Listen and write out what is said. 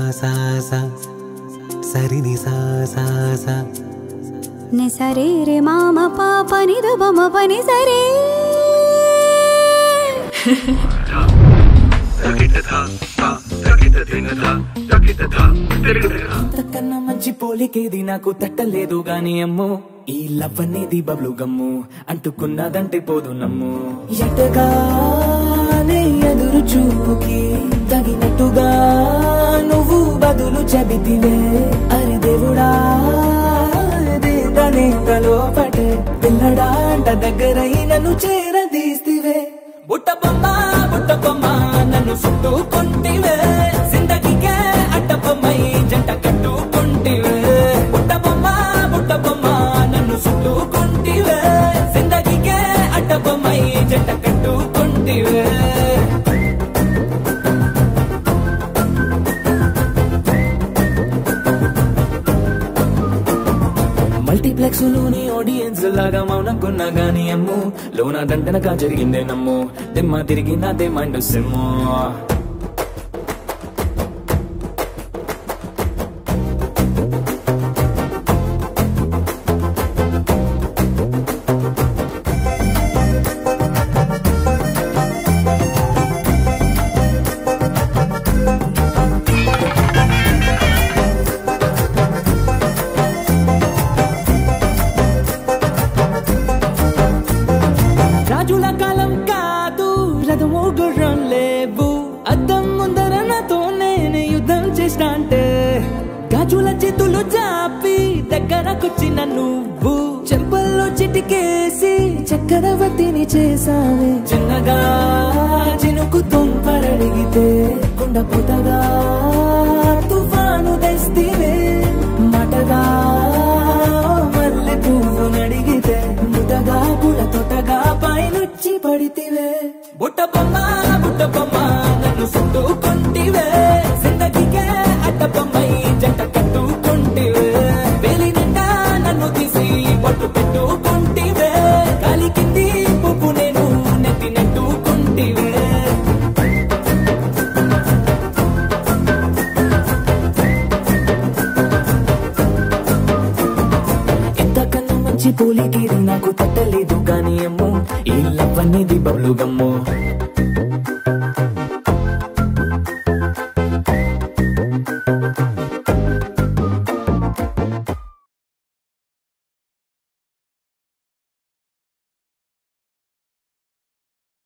సా సా సరిని సా సా సా ని సరే రే మామ పాప నిద బమ పని సరే అంతకన్నా మంచి పోలికేది నాకు తట్టలేదు గాని అమ్మో ఈ లవ్ అనేది బబ్లు గమ్ము అంటుకున్నదంటే పోదు నమ్ము ఎటగానే ఎదురు చూపుకి తగినట్టుగా నువ్వు బదులు చెబితివే అరి దేవుడా దేదనేంతలో పటే పిల్లడా అంట దగ్గరై నన్ను చేరదీస్తివే బుట్ట బొమ్మ బుట్ట బొమ్మ నన్ను చుట్టుకుంటివే జిందగీకే అడ్డ బొమ్మై జంట కట్టుకుంటివే బుట్ట బొమ్మ బుట్ట బొమ్మ నన్ను చుట్టుకుంటివే జిందగీకే అడ్డ బొమ్మై జంట కట్టుకుంటివే మల్టీప్లెక్స్ లోని ఆడియన్స్ లాగా మౌనంకున్నా గానీ అమ్ము లోన దండనగా జరిగిందే నమ్ము దిమ్మ తిరిగి నాదే మైండ్ సిమ్ము రాజుల కాలం కాదు రథము గుర్రం లేవు అద్దం ముందర నాతో నేను యుద్ధం చేస్తా అంటే గాజుల చేతులు చాపి దగ్గరకొచ్చిన నువ్వు చెంపల్లో చిటికేసి చక్రవర్తిని చేసావే చిన్నగా చినుకు తుంపరడిగితే కుండ పుతగా తుఫాను తెస్తివే మాటగా మల్లె పువ్వు నడిగితే ముటగా పుల తొటగా పైనుచ్చి పడితివే బుట్ట బొమ్మ బుట్ట బొమ్మ నన్ను చుట్టుకుంటివే జిందగీకే అడ్డ బొమ్మై జంట కట్టుకుంటివే వేలి నిండా నన్ను తీసి పట్టు పెట్టుకుంటివే కాలి కింది పువ్వు నేను నెత్తి నెట్టుకుంటివే ఇంతకన్నా మంచి పోలికేది నాకు తట్టలేదు కానీ అమ్మో ఈ లవ్ అనేది బబ్లు గమ్ము